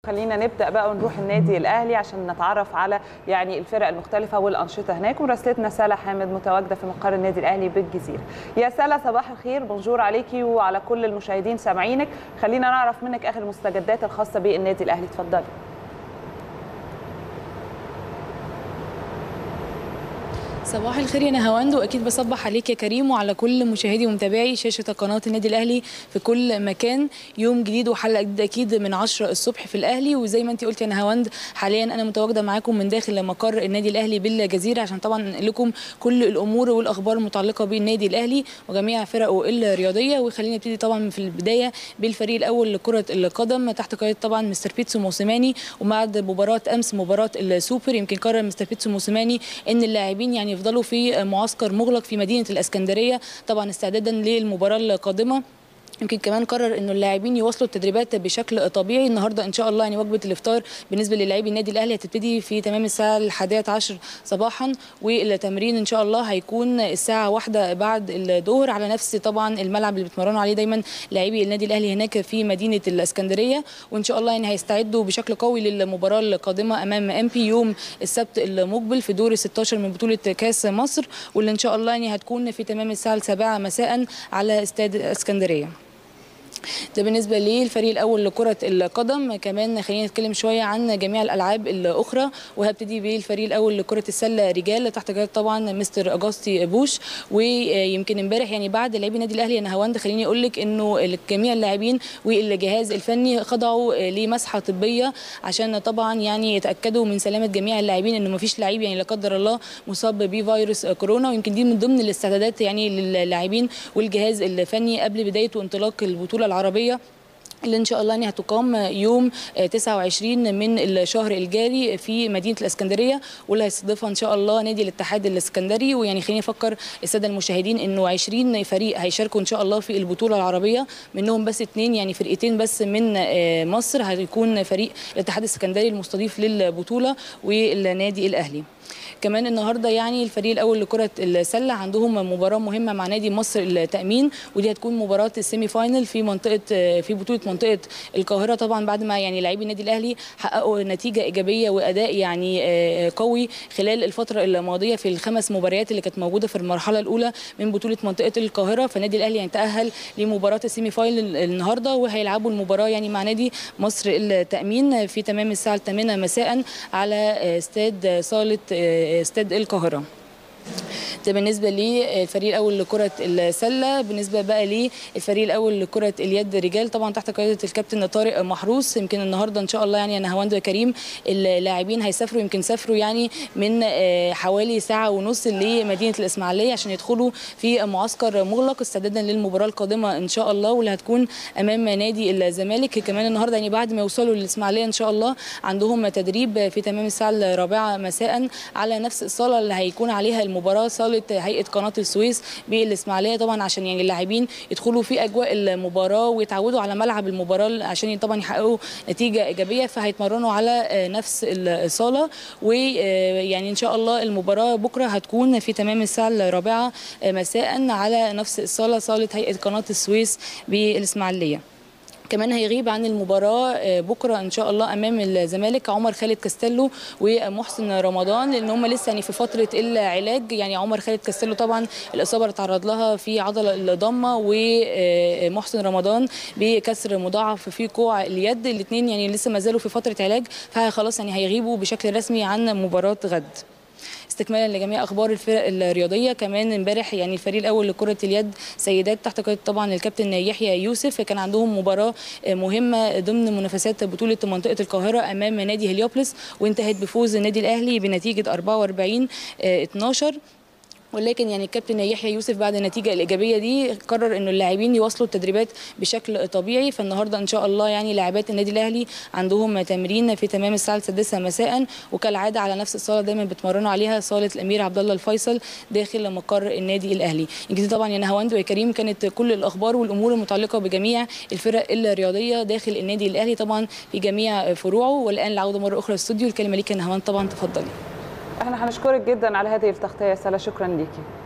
خلينا نبدا بقى ونروح النادي الاهلي عشان نتعرف على يعني الفرق المختلفه والانشطه هناك وراسلتنا ساله حامد متواجده في مقر النادي الاهلي بالجزيره. يا ساله صباح الخير بونجور عليكي وعلى كل المشاهدين سامعينك خلينا نعرف منك اخر المستجدات الخاصه بالنادي الاهلي اتفضلي. صباح الخير يا نهاوند واكيد بصبح عليك يا كريم وعلى كل مشاهدي ومتابعي شاشه قناه النادي الاهلي في كل مكان يوم جديد وحلقه جديده اكيد من 10 الصبح في الاهلي وزي ما انت قلت يا نهاوند حاليا انا متواجده معاكم من داخل مقر النادي الاهلي بالجزيره عشان طبعا ننقل لكم كل الامور والاخبار المتعلقه بالنادي الاهلي وجميع فرقه الرياضيه وخلينا نبتدي طبعا في البدايه بالفريق الاول لكره القدم تحت قياده طبعا مستر بيتسو موسيماني وبعد مباراه امس مباراه السوبر يمكن قرر مستر بيتسو موسيماني ان اللاعبين يعني يفضلوا في معسكر مغلق في مدينه الاسكندريه طبعا استعدادا للمباراه القادمه يمكن كمان قرر انه اللاعبين يواصلوا التدريبات بشكل طبيعي النهارده ان شاء الله يعني وجبه الافطار بالنسبه للاعبي النادي الاهلي هتبتدي في تمام الساعه الحادية عشر صباحا والتمرين ان شاء الله هيكون الساعه واحدة بعد الظهر على نفس طبعا الملعب اللي بيتمرنوا عليه دايما لاعبي النادي الاهلي هناك في مدينه الاسكندريه وان شاء الله يعني هيستعدوا بشكل قوي للمباراه القادمه امام ام بي يوم السبت المقبل في دور 16 من بطوله كاس مصر واللي ان شاء الله يعني هتكون في تمام الساعه السابعة مساء على استاد اسكندريه ده بالنسبه للفريق الاول لكره القدم كمان خلينا نتكلم شويه عن جميع الالعاب الاخرى وهبتدي بالفريق الاول لكره السله رجال تحت قياده طبعا مستر اجاستي بوش ويمكن امبارح يعني بعد لاعبي النادي الاهلي انا هوند خليني اقول لك انه جميع اللاعبين والجهاز الفني خضعوا لمسحه طبيه عشان طبعا يعني يتاكدوا من سلامه جميع اللاعبين انه ما فيش لعيب يعني لا قدر الله مصاب بفيروس كورونا ويمكن دي من ضمن الاستعدادات يعني للاعبين والجهاز الفني قبل بدايه وانطلاق البطوله العربيه اللي ان شاء الله يعني هتقام يوم 29 من الشهر الجاري في مدينه الاسكندريه واللي هيستضيفها ان شاء الله نادي الاتحاد الاسكندري ويعني خليني افكر الساده المشاهدين انه 20 فريق هيشاركوا ان شاء الله في البطوله العربيه منهم بس اثنين يعني فرقتين بس من مصر هيكون فريق الاتحاد الاسكندري المستضيف للبطوله والنادي الاهلي كمان النهارده يعني الفريق الاول لكره السله عندهم مباراه مهمه مع نادي مصر التامين ودي هتكون مباراه السيمي فاينل في منطقه في بطوله منطقه القاهره طبعا بعد ما يعني لاعبي النادي الاهلي حققوا نتيجه ايجابيه واداء يعني قوي خلال الفتره الماضيه في الخمس مباريات اللي كانت موجوده في المرحله الاولى من بطوله منطقه القاهره فالنادي الاهلي يعني تاهل لمباراه السيمي فاينل النهارده وهيلعبوا المباراه يعني مع نادي مصر التامين في تمام الساعه 8 مساء على استاد صاله استاد القاهره ده بالنسبه للفريق الاول لكره السله بالنسبه بقى للفريق الاول لكره اليد رجال طبعا تحت قياده الكابتن طارق محروس يمكن النهارده ان شاء الله يعني انا هواند كريم اللاعبين هيسافروا يمكن سافروا يعني من حوالي ساعه ونص لمدينه الاسماعيليه عشان يدخلوا في معسكر مغلق استعدادا للمباراه القادمه ان شاء الله واللي هتكون امام نادي الزمالك كمان النهارده يعني بعد ما يوصلوا للاسماعيليه ان شاء الله عندهم تدريب في تمام الساعه الرابعه مساء على نفس الصاله اللي هيكون عليها المباراه صاله هيئه قناه السويس بالاسماعيليه طبعا عشان يعني اللاعبين يدخلوا في اجواء المباراه ويتعودوا على ملعب المباراه عشان طبعا يحققوا نتيجه ايجابيه فهيتمرنوا على نفس الصاله ويعني ان شاء الله المباراه بكره هتكون في تمام الساعه الرابعه مساء على نفس الصاله صاله هيئه قناه السويس بالاسماعيليه كمان هيغيب عن المباراه بكره ان شاء الله امام الزمالك عمر خالد كاستيلو ومحسن رمضان لان هم لسه يعني في فتره العلاج يعني عمر خالد كاستيلو طبعا الاصابه اللي تعرض لها في عضله الضمه ومحسن رمضان بكسر مضاعف في كوع اليد الاثنين يعني لسه ما زالوا في فتره علاج فخلاص يعني هيغيبوا بشكل رسمي عن مباراه غد استكمالا لجميع اخبار الفرق الرياضيه كمان امبارح يعني الفريق الاول لكره اليد سيدات تحت قياده طبعا الكابتن يحيى يوسف كان عندهم مباراه مهمه ضمن منافسات بطوله منطقه القاهره امام نادي هليوبلس وانتهت بفوز النادي الاهلي بنتيجه 44 12 ولكن يعني الكابتن يحيى يوسف بعد النتيجه الايجابيه دي قرر انه اللاعبين يواصلوا التدريبات بشكل طبيعي فالنهارده ان شاء الله يعني لاعبات النادي الاهلي عندهم تمرين في تمام الساعه السادسه مساء وكالعاده على نفس الصاله دايما بيتمرنوا عليها صاله الامير عبد الله الفيصل داخل مقر النادي الاهلي يمكن طبعا يا نهاوند ويا كريم كانت كل الاخبار والامور المتعلقه بجميع الفرق الرياضيه داخل النادي الاهلي طبعا في جميع فروعه والان العوده مره اخرى للاستوديو الكلمه ليك يا نهاوند طبعا تفضلي احنا هنشكرك جدا على هذه التغطيه يا سلا شكرا ليكي